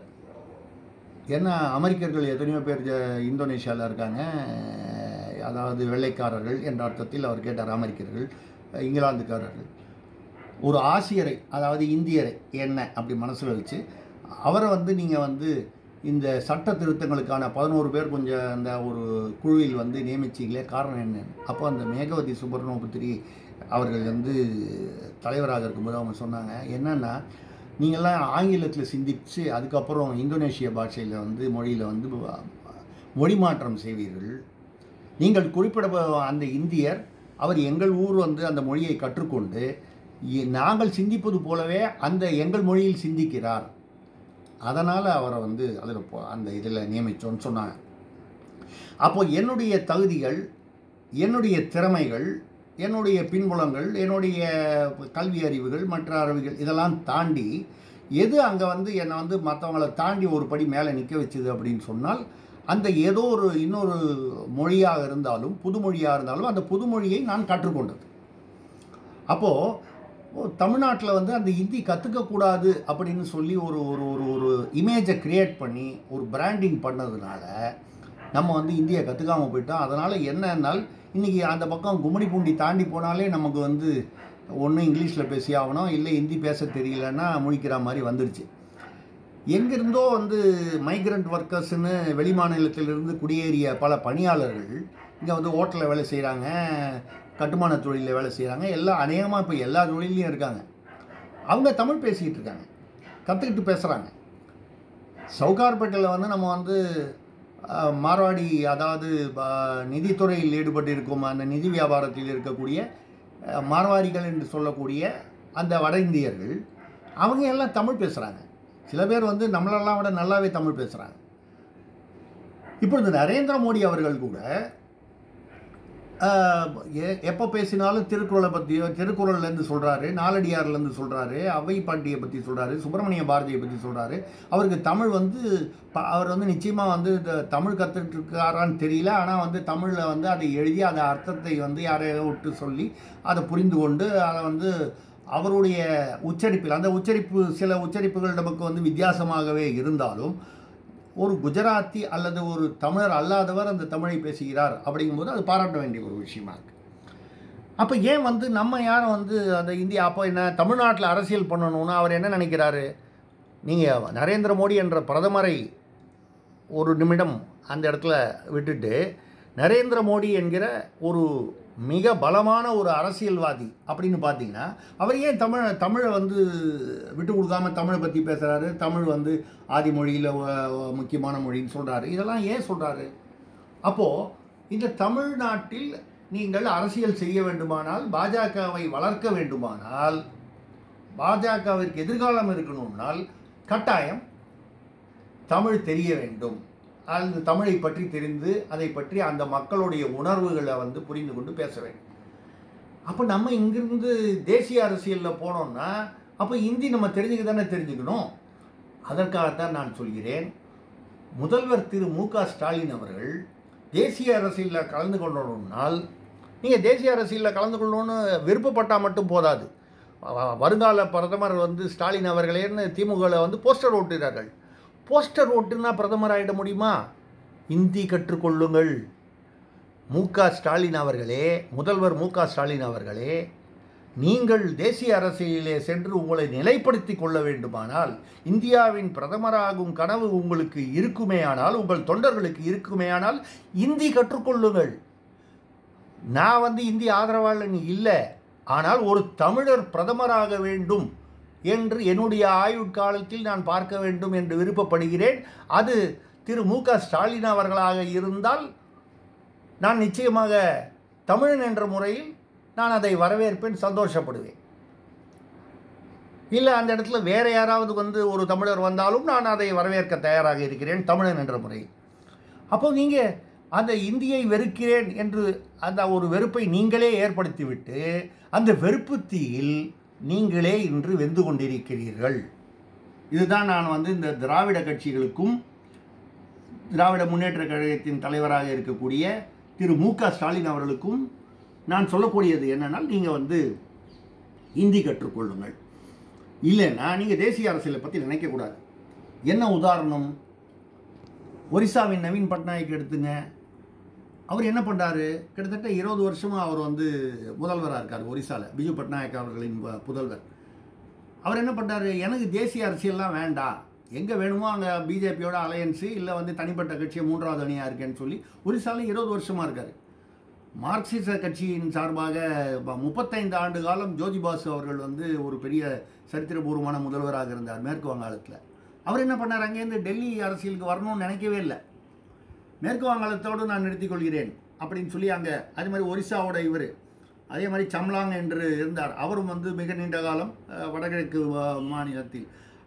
என்ன அமெரிக்கர்கள் எத்தனையோ பேர் ஜ- இந்தோனேஷியாவில் இருக்காங்க அதாவது வெள்ளைக்காரர்கள் என்ற அர்த்தத்தில் அவர் கேட்டார் அமெரிக்கர்கள் இங்கிலாந்துக்காரர்கள் ஒரு ஆசியரை அதாவது இந்தியரை என்ன அப்படி மனசில் வச்சு அவரை வந்து நீங்கள் வந்து இந்த சட்ட திருத்தங்களுக்கான பதினோரு பேர் கொஞ்சம் அந்த ஒரு குழுவில் வந்து நியமிச்சிங்களே காரணம் என்ன அப்போ அந்த மேகவதி சுப்பர்ணோபுத்திரி அவர்கள் வந்து தலைவராக இருக்கும்போது அவங்க சொன்னாங்க என்னென்னா நீங்கள்லாம் ஆங்கிலத்தில் சிந்திச்சு அதுக்கப்புறம் இந்தோனேஷிய பாஷையில் வந்து மொழியில் வந்து மொழி மாற்றம் செய்வீர்கள் நீங்கள் குறிப்பிட அந்த இந்தியர் அவர் எங்கள் ஊர் வந்து அந்த மொழியை கற்றுக்கொண்டு இ- நாங்கள் சிந்திப்பது போலவே அந்த எங்கள் மொழியில் சிந்திக்கிறார் அதனால் அவரை வந்து அதில் அந்த இதில் நியமித்தோன்னு சொன்னாங்க அப்போ என்னுடைய தகுதிகள் என்னுடைய திறமைகள் என்னுடைய பின்புலங்கள் என்னுடைய கல்வி அறிவுகள் மற்ற அறிவுகள் இதெல்லாம் தாண்டி எது அங்கே வந்து என்னை வந்து மற்றவங்களை தாண்டி ஒரு படி மேலே நிற்க வச்சுது அப்படின்னு சொன்னால் அந்த ஏதோ ஒரு இன்னொரு மொழியாக இருந்தாலும் புதுமொழியாக இருந்தாலும் அந்த புதுமொழியை நான் கற்றுக்கொண்டது அப்போது தமிழ்நாட்டில் வந்து அந்த ஹிந்தி கற்றுக்கக்கூடாது அப்படின்னு சொல்லி ஒரு ஒரு ஒரு ஒரு இமேஜை க்ரியேட் பண்ணி ஒரு பிராண்டிங் பண்ணதுனால நம்ம வந்து இந்தியை கற்றுக்காமல் போயிட்டோம் அதனால் என்னன்னால் இன்றைக்கி அந்த பக்கம் கும்மிடி பூண்டி தாண்டி போனாலே நமக்கு வந்து ஒன்று இங்கிலீஷில் பேசி ஆகணும் இல்லை ஹிந்தி பேச தெரியலன்னா முழிக்கிற மாதிரி வந்துடுச்சு எங்கிருந்தோ வந்து மைக்ரண்ட் ஒர்க்கர்ஸ்னு வெளிமாநிலத்திலிருந்து குடியேறிய பல பணியாளர்கள் இங்கே வந்து ஹோட்டலில் வேலை செய்கிறாங்க கட்டுமான தொழிலில் வேலை செய்கிறாங்க எல்லாம் அநேகமாக இப்போ எல்லா தொழிலையும் இருக்காங்க அவங்க தமிழ் பேசிக்கிட்டு இருக்காங்க கற்றுக்கிட்டு பேசுகிறாங்க சவுகார்பேட்டையில் வந்து நம்ம வந்து அஹ், மார்வாடி அதாவது ப- நிதித்துறையில் ஈடுபட்டு இருக்கும் அந்த நிதி வியாபாரத்தில் இருக்கக்கூடிய அஹ், மார்வாடிகள் என்று சொல்லக்கூடிய அந்த வட இந்தியர்கள் அவங்க எல்லாம் தமிழ் பேசுகிறாங்க சில பேர் வந்து நம்மளெல்லாம் விட நல்லாவே தமிழ் பேசுகிறாங்க இப்பொழுது நரேந்திர மோடி அவர்கள் கூட ஆஹ், எ- எப்போ பேசினாலும் திருக்குறளை பற்றியோ திருக்குறள்லேருந்து சொல்கிறாரு நாலடியார்லேருந்து சொல்கிறாரு அவை பாட்டியை பற்றி சொல்கிறாரு சுப்பிரமணிய பாரதியை பற்றி சொல்கிறாரு அவருக்கு தமிழ் வந்து ப- அவர் வந்து நிச்சயமாக வந்து இந்த தமிழ் கற்றுட்டு இருக்காரான்னு தெரியல ஆனால் வந்து தமிழில் வந்து அதை எழுதி அதை அர்த்தத்தை வந்து யாரையோ விட்டு சொல்லி அதை புரிந்து கொண்டு அதை வந்து அவருடைய உச்சரிப்பில் அந்த உச்சரிப்பு சில உச்சரிப்புகள் நமக்கு வந்து வித்தியாசமாகவே இருந்தாலும் ஒரு குஜராத்தி அல்லது ஒரு தமிழர் அல்லாதவர் அந்த தமிழை பேசுகிறார் அப்படிங்கும்போது அது பாராட்ட வேண்டிய ஒரு விஷயமா இருக்கு அப்போ ஏன் வந்து நம்ம யாரும் வந்து அந்த இந்தியா அப்போ என்ன தமிழ்நாட்டில் அரசியல் பண்ணணும்னா அவர் என்ன நினைக்கிறாரு நீங்கள் நரேந்திர மோடி என்ற பிரதமரை ஒரு நிமிடம் அந்த இடத்துல விட்டுட்டு நரேந்திர மோடி என்கிற ஒரு மிக பலமான ஒரு அரசியல்வாதி அப்படின்னு பார்த்தீங்கன்னா அவர் ஏன் தமிழ் தமிழை வந்து விட்டு கொடுக்காம தமிழை பற்றி பேசுகிறாரு தமிழ் வந்து ஆதி மொழியில் முக்கியமான மொழின்னு சொல்கிறாரு இதெல்லாம் ஏன் சொல்கிறாரு அப்போது இந்த தமிழ்நாட்டில் நீங்கள் அரசியல் செய்ய வேண்டுமானால் பாஜகவை வளர்க்க வேண்டுமானால் பாஜகவிற்கு எதிர்காலம் இருக்கணும்னால் கட்டாயம் தமிழ் தெரிய வேண்டும் அல்லது தமிழை பற்றி தெரிந்து அதை பற்றி அந்த மக்களுடைய உணர்வுகளை வந்து புரிந்து கொண்டு பேச வேண்டும் அப்போ நம்ம இங்கிருந்து தேசிய அரசியலில் போனோம்னா அப்போ இந்தி நம்ம தெரிஞ்சுக்க தானே தெரிஞ்சுக்கணும் அதற்காகத்தான் நான் சொல்கிறேன் முதல்வர் திரு மு க ஸ்டாலின் அவர்கள் தேசிய அரசியலில் கலந்து கொள்ளணும்னால் நீங்கள் தேசிய அரசியலில் கலந்து கொள்ளணும்னு விருப்பப்பட்டால் மட்டும் போதாது வ- வருங்கால பிரதமர் வந்து ஸ்டாலின் அவர்களேன்னு திமுகவில் வந்து போஸ்டர் ஓட்டுகிறார்கள் போஸ்டர் ஓட்டுனா பிரதமர் ஆகிட முடியுமா இந்தி கற்றுக்கொள்ளுங்கள் மு க ஸ்டாலின் அவர்களே முதல்வர் மு க ஸ்டாலின் அவர்களே நீங்கள் தேசிய அரசியலிலே சென்று உங்களை நிலைப்படுத்தி கொள்ள வேண்டுமானால் இந்தியாவின் பிரதமராகும் கனவு உங்களுக்கு இருக்குமேயானால் உங்கள் தொண்டர்களுக்கு இருக்குமேயானால் இந்தி கற்றுக்கொள்ளுங்கள் நான் வந்து இந்தி ஆதரவாளன் இல்லை ஆனால் ஒரு தமிழர் பிரதமராக வேண்டும் என்று என்னுடைய ஆயுட்காலத்தில் நான் பார்க்க வேண்டும் என்று விருப்பப்படுகிறேன் அது திரு மு க ஸ்டாலின் அவர்களாக இருந்தால் நான் நிச்சயமாக தமிழன் என்ற முறையில் நான் அதை வரவேற்பேன் சந்தோஷப்படுவேன் இல்லை அந்த இடத்துல வேற யாராவது வந்து ஒரு தமிழர் வந்தாலும் நான் அதை வரவேற்க தயாராக இருக்கிறேன் தமிழன் என்ற முறையில் அப்போ நீங்கள் அந்த இந்தியை வெறுக்கிறேன் என்று அந்த ஒரு வெறுப்பை நீங்களே ஏற்படுத்திவிட்டு அந்த வெறுப்பு தீயில் நீங்களே இன்று வெந்து கொண்டிருக்கிறீர்கள் இதுதான் நான் வந்து இந்த திராவிட கட்சிகளுக்கும் திராவிட முன்னேற்ற கழகத்தின் தலைவராக இருக்கக்கூடிய திரு மு க ஸ்டாலின் அவர்களுக்கும் நான் சொல்லக்கூடியது என்னென்னால் நீங்கள் வந்து இந்தி கற்றுக்கொள்ளுங்கள் இல்லைன்னா நீங்கள் தேசிய அரசியலை பற்றி நினைக்கக்கூடாது என்ன உதாரணம் ஒரிசாவின் நவீன் பட்நாயக் எடுத்துங்க அவர் என்ன பண்ணுறாரு கிட்டத்தட்ட இருபது வருஷமாக அவர் வந்து முதல்வராக இருக்கார் ஒரிசாவில் பிஜு பட்நாயக் அவர்களின் பு- புதல்வர் அவர் என்ன பண்ணுறாரு எனக்கு தேசிய அரசியல்லாம் வேண்டாம் எங்கே வேணுமோ அங்கே பிஜேபியோட அலையன்ஸு இல்லை வந்து தனிப்பட்ட கட்சியை மூன்றாவது அணியாக இருக்கேன்னு சொல்லி ஒரிசாவில் இருபது வருஷமாக இருக்கார் மார்க்சிச கட்சியின் சார்பாக ப- முப்பத்தைந்து ஆண்டு காலம் ஜோதி பாசு அவர்கள் வந்து ஒரு பெரிய சரித்திரபூர்வமான முதல்வராக இருந்தார் மேற்கு வங்காளத்தில் அவர் என்ன பண்ணார் அங்கேருந்து டெல்லி அரசியலுக்கு வரணும்னு நினைக்கவே இல்லை மேற்கு வங்காளத்தோடு நான் நிறுத்திக் கொள்கிறேன் அப்படின்னு சொல்லி அங்கே அதே மாதிரி ஒரிசாவோட இவர் அதே மாதிரி சம்லாங் என்று இருந்தார் அவரும் வந்து மிக நீண்ட காலம் அஹ், வடகிழக்கு அஹ், மாநிலத்தில்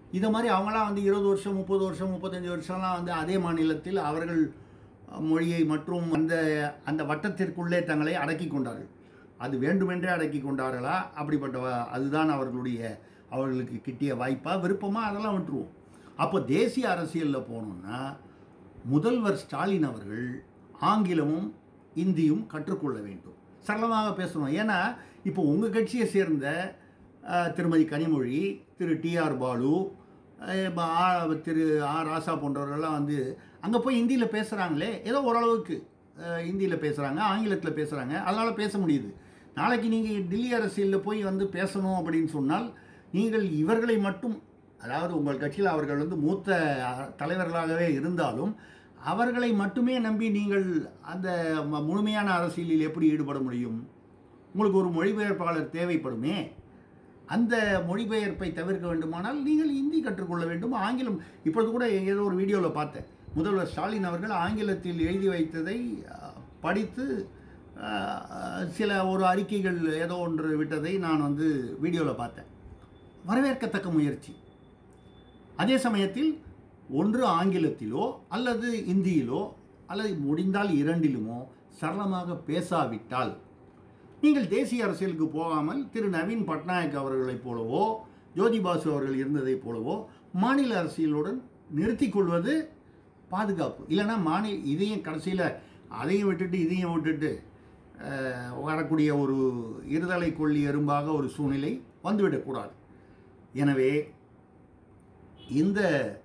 இதை மாதிரி அவங்களாம் வந்து இருபது வருஷம் முப்பது வருஷம் முப்பத்தஞ்சு வருஷம்லாம் வந்து அதே மாநிலத்தில் அவர்கள் மொழியை மற்றும் அந்த அந்த வட்டத்திற்குள்ளே தங்களை அடக்கி கொண்டார்கள் அது வேண்டுமென்றே அடக்கி கொண்டார்களா அப்படிப்பட்ட வ- அதுதான் அவர்களுடைய அவர்களுக்கு கிட்டிய வாய்ப்பா விருப்பமா அதெல்லாம் விட்டுருவோம் அப்போ தேசிய அரசியலில் போனோம்னா முதல்வர் ஸ்டாலின் அவர்கள் ஆங்கிலமும் இந்தியும் கற்றுக்கொள்ள வேண்டும் சரளமாக பேசணும் ஏன்னா இப்போ உங்கள் கட்சியை சேர்ந்த அஹ், திருமதி கனிமொழி திரு டிஆர் பாலு அஹ், இப்ப ஆ- திரு ஆர் ராசா போன்றவர்கள்லாம் வந்து அங்கே போய் ஹிந்தியில் பேசுகிறாங்களே ஏதோ ஓரளவுக்கு ஹிந்தியில் பேசுகிறாங்க ஆங்கிலத்தில் பேசுகிறாங்க அதனால் பேச முடியுது நாளைக்கு நீங்கள் டில்லி அரசியலில் போய் வந்து பேசணும் அப்படின்னு சொன்னால் நீங்கள் இவர்களை மட்டும் அதாவது உங்கள் கட்சியில் அவர்கள் வந்து மூத்த அஹ், தலைவர்களாகவே இருந்தாலும் அவர்களை மட்டுமே நம்பி நீங்கள் அந்த ம- முழுமையான அரசியலில் எப்படி ஈடுபட முடியும் உங்களுக்கு ஒரு மொழிபெயர்ப்பாளர் தேவைப்படுமே அந்த மொழிபெயர்ப்பை தவிர்க்க வேண்டுமானால் நீங்கள் ஹிந்தி கற்றுக்கொள்ள வேண்டும் ஆங்கிலம் இப்பொழுது கூட ஏதோ ஒரு வீடியோவில் பார்த்தேன் முதல்வர் ஸ்டாலின் அவர்கள் ஆங்கிலத்தில் எழுதி வைத்ததை அஹ், படித்து அஹ், சில ஒரு அறிக்கைகள் ஏதோ ஒன்று விட்டதை நான் வந்து வீடியோவில் பார்த்தேன் வரவேற்கத்தக்க முயற்சி அதே சமயத்தில் ஒன்று ஆங்கிலத்திலோ அல்லது இந்தியிலோ அல்லது முடிந்தால் இரண்டிலுமோ சரளமாக பேசாவிட்டால் நீங்கள் தேசிய அரசியலுக்கு போகாமல் திரு நவீன் பட்நாயக் அவர்களைப் போலவோ ஜோதி பாசு அவர்கள் இருந்ததைப் போலவோ மாநில அரசியலுடன் நிறுத்திக் கொள்வது பாதுகாப்பு இல்லைன்னா மாநில இதையும் கடைசியில் அதையும் விட்டுட்டு இதையும் விட்டுட்டு அஹ், வரக்கூடிய ஒரு இருதலை கொள்ளி எறும்பாக ஒரு சூழ்நிலை வந்துவிடக்கூடாது எனவே இந்த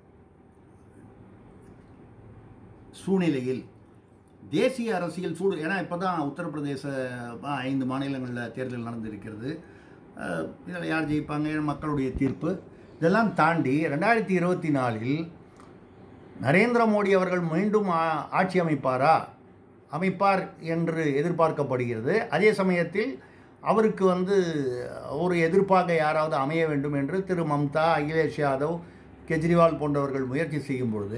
சூழ்நிலையில் தேசிய அரசியல் சூடு ஏன்னா இப்போ தான் உத்தரப்பிரதேச ஆ, ஐந்து மாநிலங்களில் தேர்தல் நடந்திருக்கிறது அஹ், இதில் யார் ஜெயிப்பாங்க ஏன்னா மக்களுடைய தீர்ப்பு இதெல்லாம் தாண்டி ரெண்டாயிரத்தி இருபத்தி நாலில் நரேந்திர மோடி அவர்கள் மீண்டும் ஆ- ஆட்சி அமைப்பாரா அமைப்பார் என்று எதிர்பார்க்கப்படுகிறது அதே சமயத்தில் அவருக்கு வந்து ஒரு எதிர்ப்பாக யாராவது அமைய வேண்டும் என்று திரு மம்தா அகிலேஷ் யாதவ் கெஜ்ரிவால் போன்றவர்கள் முயற்சி செய்யும் பொழுது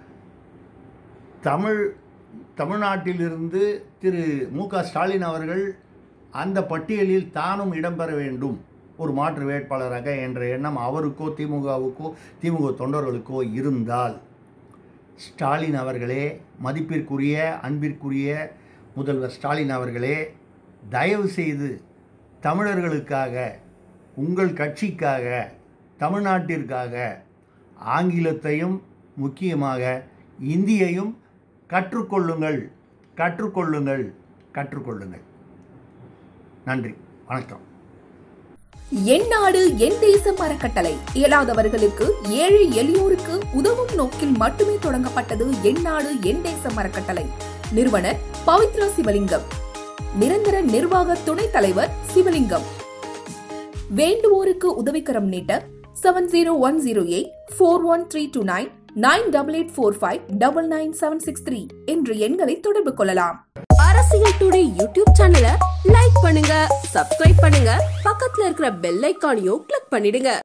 தமிழ் தமிழ்நாட்டிலிருந்து திரு மு க ஸ்டாலின் அவர்கள் அந்த பட்டியலில் தானும் இடம்பெற வேண்டும் ஒரு மாற்று வேட்பாளராக என்ற எண்ணம் அவருக்கோ திமுகவுக்கோ திமுக தொண்டர்களுக்கோ இருந்தால் ஸ்டாலின் அவர்களே மதிப்பிற்குரிய அன்பிற்குரிய முதல்வர் ஸ்டாலின் அவர்களே தயவு செய்து தமிழர்களுக்காக உங்கள் கட்சிக்காக தமிழ்நாட்டிற்காக ஆங்கிலத்தையும் முக்கியமாக இந்தியையும் கற்றுக்கொள்ளுங்கள் கற்றுக்கொள்ளுங்கள் கற்றுக்கொள்ளுங்கள் நன்றி வணக்கம் என் நாடு என் தேசம் அறக்கட்டளை இயலாதவர்களுக்கு ஏழை எளியோருக்கு உதவும் நோக்கில் மட்டுமே தொடங்கப்பட்டது என் நாடு என் தேசம் அறக்கட்டளை நிறுவனர் பவித்ரா சிவலிங்கம் நிரந்தர நிர்வாக துணைத் தலைவர் சிவலிங்கம் வேண்டுவோருக்கு உதவிக்கரம் நீட்ட seven zero one zero eight four one three two nine nine double eight four five double nine seven six three என்ற எண்களை தொடர்பு கொள்ளலாம் அரசியல் டுடே யூடியூப் சேனலை லைக் பண்ணுங்க சப்ஸ்கிரைப் பண்ணுங்க பக்கத்துல இருக்கிற பெல் ஐக்கானையும் கிளிக் பண்ணிடுங்க